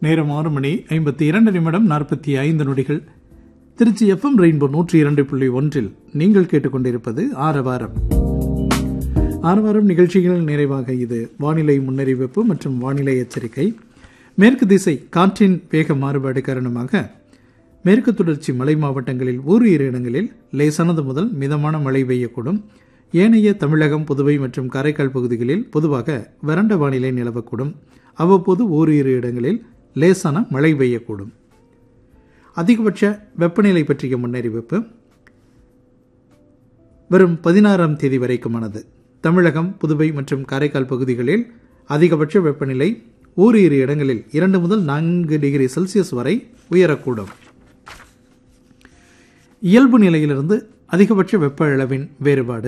நேரம் ஆறு மணி ஐம்பத்தி இரண்டு நிமிடம் நாற்பத்தி ஐந்து நொடிகள் திருச்சி எஃப்எம் ரெயின்போ நூற்றி இரண்டு புள்ளி ஒன்றில் நீங்கள் கேட்டுக்கொண்டிருப்பது ஆரவாரம் ஆரவாரம் நிகழ்ச்சிகள் நிறைவாக இது வானிலை முன்னறிவிப்பு மற்றும் வானிலை எச்சரிக்கை மேற்கு திசை காற்றின் வேக மாறுபாடு காரணமாக மேற்கு தொடர்ச்சி மலை மாவட்டங்களில் ஓரிரு இடங்களில் லேசானது முதல் மிதமான மழை பெய்யக்கூடும் ஏனைய தமிழகம் புதுவை மற்றும் காரைக்கால் பகுதிகளில் பொதுவாக வறண்ட வானிலை நிலவக்கூடும் அவ்வப்போது ஓரிரு இடங்களில் லேசான மழை பெய்யக்கூடும் அதிகபட்ச வெப்பநிலை பற்றிய முன்னறிவிப்பு வரும் பதினாறாம் தேதி வரைக்குமானது தமிழகம் புதுவை மற்றும் காரைக்கால் பகுதிகளில் அதிகபட்ச வெப்பநிலை ஓரிரு இடங்களில் இரண்டு முதல் நான்கு டிகிரி செல்சியஸ் வரை உயரக்கூடும் இயல்பு நிலையிலிருந்து அதிகபட்ச வெப்ப அளவின் வேறுபாடு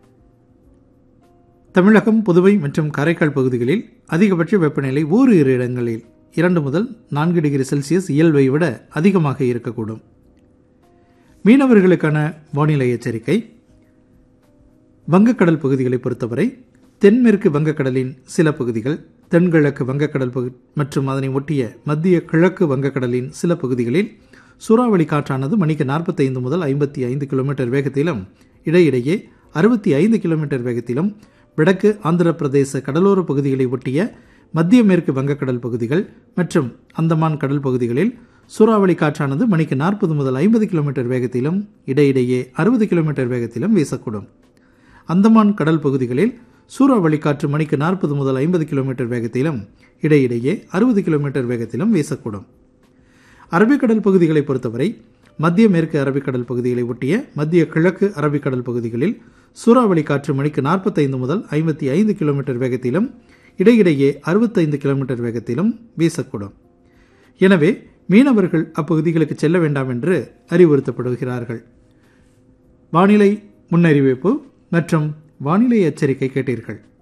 தமிழகம் புதுவை மற்றும் காரைக்கால் பகுதிகளில் அதிகபட்ச வெப்பநிலை ஓரிரு இடங்களில் இரண்டு முதல் நான்கு டிகிரி செல்சியஸ் இயல்பை விட அதிகமாக இருக்கக்கூடும் மீனவர்களுக்கான வானிலை எச்சரிக்கை வங்கக்கடல் பகுதிகளை பொறுத்தவரை தென்மேற்கு வங்கக்கடலின் சில பகுதிகள் தென்கிழக்கு வங்கக்கடல் பகு மற்றும் அதனை ஒட்டிய மத்திய கிழக்கு வங்கக்கடலின் சில பகுதிகளில் சூறாவளி காற்றானது மணிக்கு நாற்பத்தைந்து முதல் ஐம்பத்தி ஐந்து கிலோமீட்டர் வேகத்திலும் இடையிடையே அறுபத்தி ஐந்து கிலோமீட்டர் வேகத்திலும் வடக்கு ஆந்திர பிரதேச கடலோர பகுதிகளை ஒட்டிய மத்திய மேற்கு வங்கக்கடல் பகுதிகள் மற்றும் அந்தமான் கடல் பகுதிகளில் சூறாவளி காற்றானது மணிக்கு நாற்பது முதல் ஐம்பது கிலோமீட்டர் வேகத்திலும் இடையிடையே அறுபது கிலோமீட்டர் வேகத்திலும் வீசக்கூடும் அந்தமான் கடல் பகுதிகளில் சூறாவளி காற்று மணிக்கு நாற்பது முதல் ஐம்பது கிலோமீட்டர் வேகத்திலும் இடையிடையே அறுபது கிலோமீட்டர் வேகத்திலும் வீசக்கூடும் அரபிக்கடல் பகுதிகளை பொறுத்தவரை மத்திய மேற்கு அரபிக்கடல் பகுதிகளை ஒட்டிய மத்திய கிழக்கு அரபிக்கடல் பகுதிகளில் சூறாவளி காற்று மணிக்கு நாற்பத்தைந்து முதல் ஐம்பத்தி ஐந்து கிலோமீட்டர் வேகத்திலும் இடையிடையே அறுபத்தைந்து கிலோமீட்டர் வேகத்திலும் வீசக்கூடும் எனவே மீனவர்கள் அப்பகுதிகளுக்கு செல்ல வேண்டாம் என்று அறிவுறுத்தப்படுகிறார்கள் வானிலை முன்னறிவிப்பு மற்றும் வானிலை எச்சரிக்கை கேட்டீர்கள்